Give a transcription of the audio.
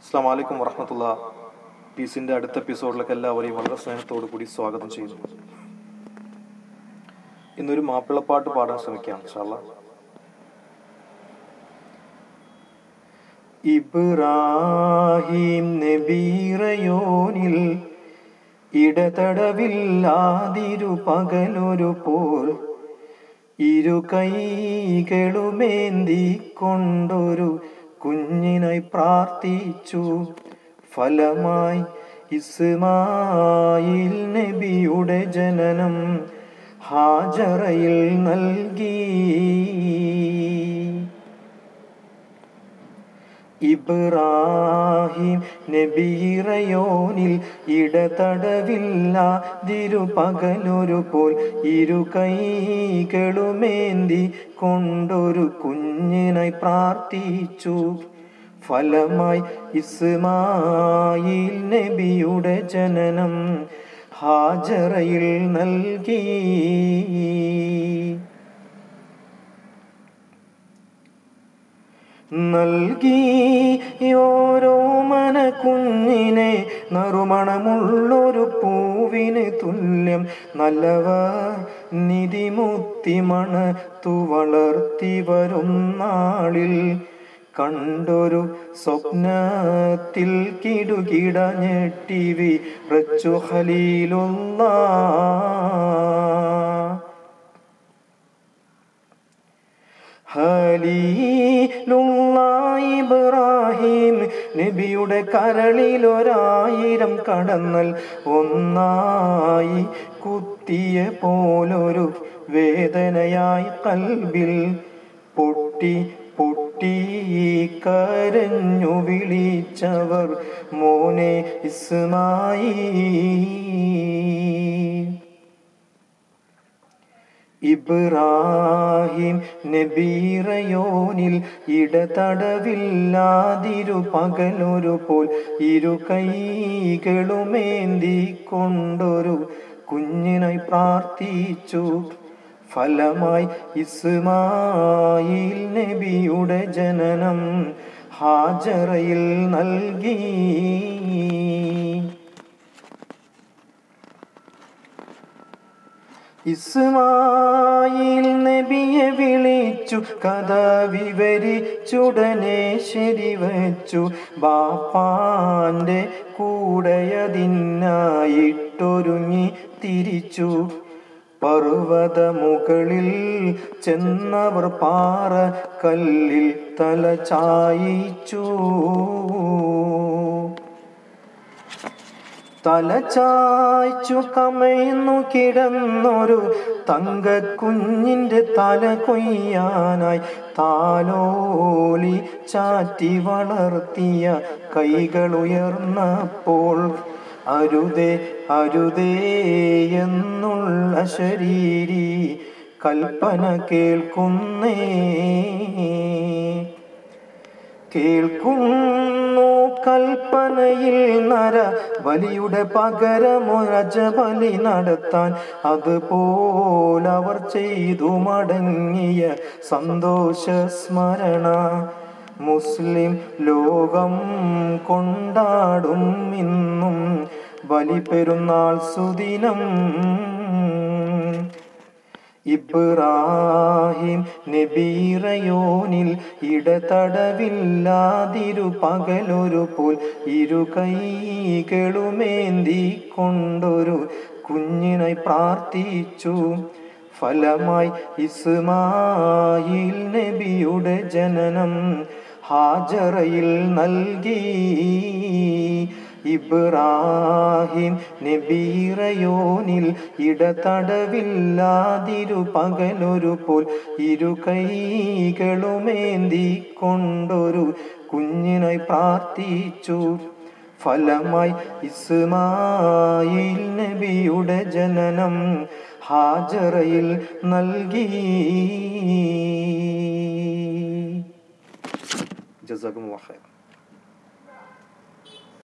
അസ്സാം വലൈക്കും വറഹമത്തുള്ള പീസിൻ്റെ അടുത്ത എപ്പിസോഡിലേക്ക് എല്ലാവരെയും വളരെ സ്നേഹത്തോടു കൂടി സ്വാഗതം ചെയ്യുന്നു ഇന്നൊരു മാപ്പിളപ്പാട്ട് പാടാൻ ശ്രമിക്കാം ഇൻഷാല്ലാ ഇബ്രാഹിം നബീറയോനിൽ ഇടതടവില്ലാതിരു പകലൊരു പോൽ ഇരു കൈകളുമേന്തി കൊണ്ടൊരു കുഞ്ഞിനായി പ്രാർത്ഥിച്ചു ഫലമായി ഇസ്മായിൽ നബിയുടെ ജനനം ഹാജറയിൽ നൽകി ഇബ്രാഹിം നബീറയോനിൽ ഇടതടവില്ലാതിരു പകലൊരു പോൽ ഇരു കൈകളുമേന്തി കൊണ്ടൊരു കുഞ്ഞിനായി പ്രാർത്ഥിച്ചു ഫലമായി ഇസ്മായിൽ നബിയുടെ ജനനം ഹാജറയിൽ നൽകി നൽകി ഓരോ മന കുഞ്ഞിനെ നറുമണമുള്ളൊരു പൂവിന് തുല്യം നല്ലവ നിധിമുത്തിമണ തുവളർത്തി വരും നാളിൽ കണ്ടൊരു സ്വപ്നത്തിൽ കിടുകിട ഞെട്ടിവി റച്ചു ഹലീലുള്ള ഹലീലുള്ള ഇബ്രാഹിം നബിയുടെ കരളിൽ ഒരായിരം കടന്നൽ ഒന്നായി കുത്തിയ പോലൊരു വേദനയായി കൽബിൽ പൊട്ടി പൊട്ടി കരഞ്ഞു വിളിച്ചവർ മോനെ ഇസ്മായി ഇബ്രാഹിം നബീറയോനിൽ ഇടതടവില്ലാതിരു പകലൊരു പോൽ ഇരു കൈകളുമേന്തി കൊണ്ടൊരു കുഞ്ഞിനായി പ്രാർത്ഥിച്ചു ഫലമായി ഇസ്മായിൽ നബിയുടെ ജനനം ഹാജറയിൽ നൽകി ഇസ്മായിൽ നബിയെ വിളിച്ചു കഥ വിവരിച്ചുടനെ ശരിവച്ചു ബാപ്പാന്റെ കൂടെയതിനായിട്ടൊരുങ്ങി തിരിച്ചു പർവ്വത മുകളിൽ ചെന്നവർ പാറ കല്ലിൽ തല ചായിച്ചു തല ചായ്ച്ചു കമയുന്നു കിടന്നൊരു തങ്കക്കുഞ്ഞിൻ്റെ തല കൊയ്യാനായി താലോലി ചാറ്റി വളർത്തിയ കൈകൾ ഉയർന്നപ്പോൾ അരുതേ അരുതേ എന്നുള്ള ശരീരി കൽപ്പന കേൾക്കുന്നേ കേൾക്കുന്നു കൽപ്പനയിൽ നര ബലിയുടെ പകരമൊരജ ബലി നടത്താൻ അതുപോലവർ ചെയ്തു മടങ്ങിയ സന്തോഷ സ്മരണ മുസ്ലിം ലോകം കൊണ്ടാടും ഇന്നും ബലി പെരുന്നാൾ സുദിനം ഇബ്രാഹിം നബീറയോനിൽ ഇടതടവില്ലാതിരു പകലൊരു പോൽ ഇരു കൈകളുമേന്തി കൊണ്ടൊരു കുഞ്ഞിനായി പ്രാർത്ഥിച്ചു ഫലമായി ഇസ്മായിൽ നബിയുടെ ജനനം ഹാജറയിൽ നൽകി ഇബ്രാഹിം നബീറയോനിൽ ഇടതടവില്ലാതിരു പകലൊരു പോൽ ഇരു കൈകളുമേന്തി കൊണ്ടൊരു കുഞ്ഞിനായി പ്രാർത്ഥിച്ചു ഫലമായി ഇസ്മായിൽ നബിയുടെ ജനനം ഹാജറയിൽ നൽകി ജസാക്കും വാഹ